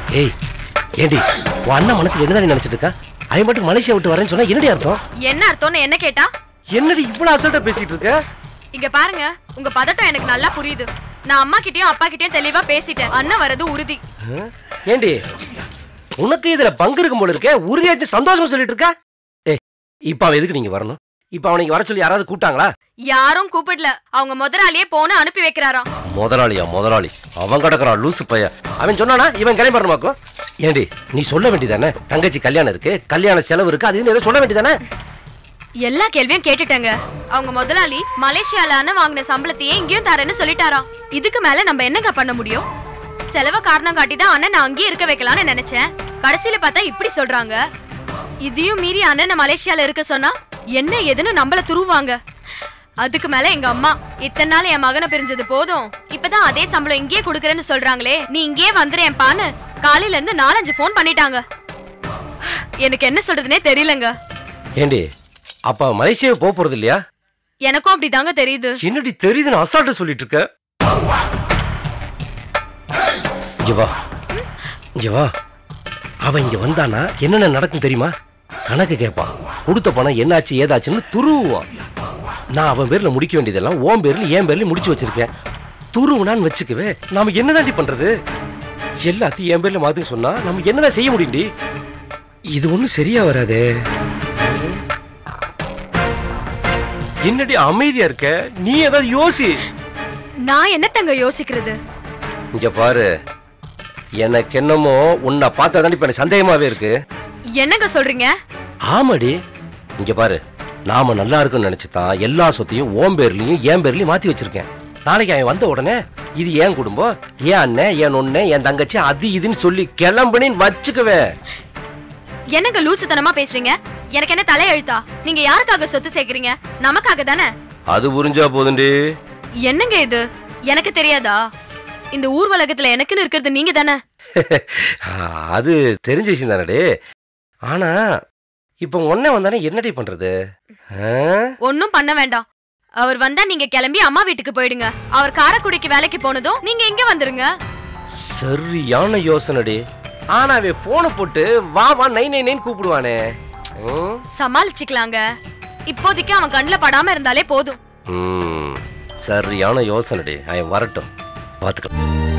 ஏய் ஏண்டி உன் அண்ணன் மனசுல என்னதான் நினைச்சிட்டு இருக்கா அவன் மட்டும் மலேசியா விட்டு வரேன்னு சொன்னா என்னடி அர்த்தம் என்ன அர்த்தம்னு என்ன கேட்டா என்னடி இவ்வளவு அசல்ட்டா பேசிட்டு இருக்க இங்க பாருங்க உங்க பதட்டம் எனக்கு நல்லா புரியுது நான் அம்மா கிட்டயும் அப்பா கிட்டயும் தெளிவா பேசிட்டேன் அண்ணன் வரது உறுதி ஆ? ஏண்டி உனக்கு இதுல பங்கு இருக்கும் போல இருக்கே உறுதியாச்சு சந்தோஷமா சொல்லிட்டு இருக்கா ஏய் இப்ப அவன் எதுக்கு நீங்க வரணும் இப்ப அவனை வர சொல்லி யாராவது கூப்பிட்டாங்களா யாரும் கூப்பிடல அவங்க முதலாளியே போன அனுப்பி வைக்கிறாராம் முதலாளியா முதலாளி அவன் கிடக்குறான் லூசு பைய அவன் சொன்னானா இவன் கிளம்பி வரணுமாக்கும் ஏண்டி நீ சொல்ல வேண்டியதானே தங்கச்சி கல்யாணம் இருக்கு கல்யாண செலவு இருக்கு அது இதுன்னு ஏதோ சொல்ல வேண்டியதானே எல்லா கேள்வியும் கேட்டுட்டேங்க அவங்க முதலாளி மலேசியால அண்ணன் வாங்கின சம்பளத்தையே இங்கேயும் தரேன்னு சொல்லிட்டாராம் இதுக்கு மேல நம்ம என்னங்க பண்ண முடியும் செலவை காரணம் காட்டி தான் அண்ணன் நான் அங்கேயே இருக்க வைக்கலாம்னு நினைச்சேன் கடைசியில பார்த்தா இப்படி சொல்றாங்க இதையும் மீறி அண்ணன் மலேசியால இருக்க சொன்னா என்ன ஏதுன்னு நம்மள துருவாங்க அதுக்கு மேல எங்க அம்மா இத்தனை நாள் என் மகனை பிரிஞ்சது போதும் இப்பதான் அதே சம்பளம் இங்கேயே கொடுக்கறேன்னு சொல்றாங்களே நீ இங்கேயே வந்துறேன்பான்னு காலையில இருந்து நாலஞ்சு ஃபோன் பண்ணிட்டாங்க எனக்கு என்ன சொல்றதுனே தெரியலங்க ஏண்டி அப்ப மலேசியா போக போறது இல்லையா எனக்கும் அப்படிதாங்க தெரியுது என்னடி தெரியுதுன்னு அசால்ட்டா சொல்லிட்டு இருக்க இங்க வா இங்க வா அவன் இங்க வந்தானா என்னென்ன நடக்கும் தெரியுமா கணக்கு கேட்பான் கொடுத்த பணம் என்னாச்சு ஏதாச்சுன்னு துருவுவான் நான் அவன் பேர்ல முடிக்க வேண்டியதெல்லாம் ஓன் பேர்ல என் பேர்ல முடிச்சு வச்சிருக்கேன் துருவுனான்னு வச்சுக்கவே நாம என்னதாண்டி பண்றது எல்லாத்தையும் என் பேர்ல மாத்துக்க சொன்னா நம்ம என்னதான் செய்ய முடியும்டி இது ஒண்ணும் சரியா வராதே என்னடி அமைதியா இருக்க நீ ஏதாவது யோசி நான் என்னத்தங்க யோசிக்கிறது இங்க பாரு எனக்கு என்னமோ உன்னை பார்த்தா தான் இப்ப எனக்கு சந்தேகமாவே இருக்கு என்னங்க சொல்றீங்க ஆமாடி இங்க பாரு நாம நல்லா இருக்குன்னு நினைச்சுதான் எல்லா சொத்தையும் ஓம் பேர்லயும் என் பேர்லயும் மாத்தி வச்சிருக்கேன் நாளைக்கு அவன் வந்த உடனே இது ஏன் குடும்பம் ஏன் அண்ணன் என் ஒண்ணு என் தங்கச்சி அது இதுன்னு சொல்லி கிளம்புனின்னு வச்சுக்கவே என்னங்க லூசுத்தனமா பேசுறீங்க எனக்கு என்ன தலையெழுத்தா நீங்க யாருக்காக சொத்து சேர்க்கறீங்க நமக்காக தானே அது புரிஞ்சா போதுண்டி என்னங்க இது எனக்கு தெரியாதா இந்த ஊர் உலகத்துல எனக்குன்னு இருக்கிறது நீங்க தானே அது தெரிஞ்ச விஷயம் தானடே ஆனா இப்ப உன்ன வந்தானே என்னடி பண்றது ஆ? ஒன்னும் பண்ண வேண்டாம் அவர் வந்தா நீங்க கிளம்பி அம்மா வீட்டுக்கு போயிடுங்க அவர் காரைக்குடிக்கு வேலைக்கு போனதும் நீங்க இங்க வந்துருங்க சரியான யோசனைடி ஆனா அவன் போனை போட்டு வா வா நை நை நைன்னு கூப்பிடுவானே ம்? சமாளிச்சுக்கலாங்க இப்போதைக்கு அவன் கண்ணுல படாம இருந்தாலே போதும் ம், சரியான யோசனைடி அவன் வரட்டும் பார்த்துக்கலாம்